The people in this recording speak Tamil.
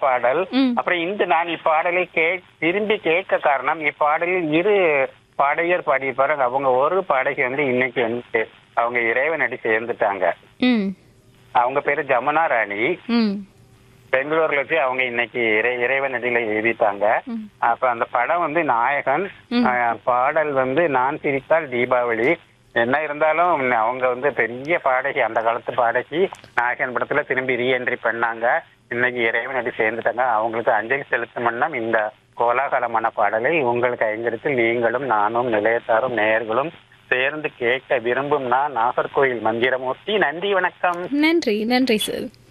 பாடல் ம். அப்புறம் இந்த நான் இப்பாடலை கே திரும்பி கேட்க காரணம் இப்பாடலில் இரு பாடகர் பாடியிருப்பாரு அவங்க ஒரு பாடகி வந்து இன்னைக்கு வந்து அவங்க இறைவனடி சேர்ந்துட்டாங்க ம் அவங்க பேரு ஜமுனா ராணி ம் பெங்களூர்ல வச்சு அவங்க இன்னைக்கு இறை இறைவனடியில எழுதிட்டாங்க ம். அப்ப அந்த படம் வந்து நாயகன் அஹ், பாடல் வந்து நான் சிரித்தால் தீபாவளி என்ன இருந்தாலும் அவங்க வந்து பெரிய பாடகி அந்த காலத்து பாடகி நாயகன் படத்துல திரும்பி ரீஎன்ட்ரி பண்ணாங்க இன்னைக்கு இறைவனடி சேர்ந்துட்டாங்க அவங்களுக்கு அஞ்சலி செலுத்தும் வண்ணம் இந்த கோலாகலமான பாடலை உங்களுக்கு ஐங்கரத்தில் நீங்களும் நானும் நிலையத்தாரும் நேயர்களும் சேர்ந்து கேட்க விரும்பும் நான் நாகர்கோயில் மந்திரமூர்த்தி நன்றி வணக்கம் நன்றி நன்றி சார்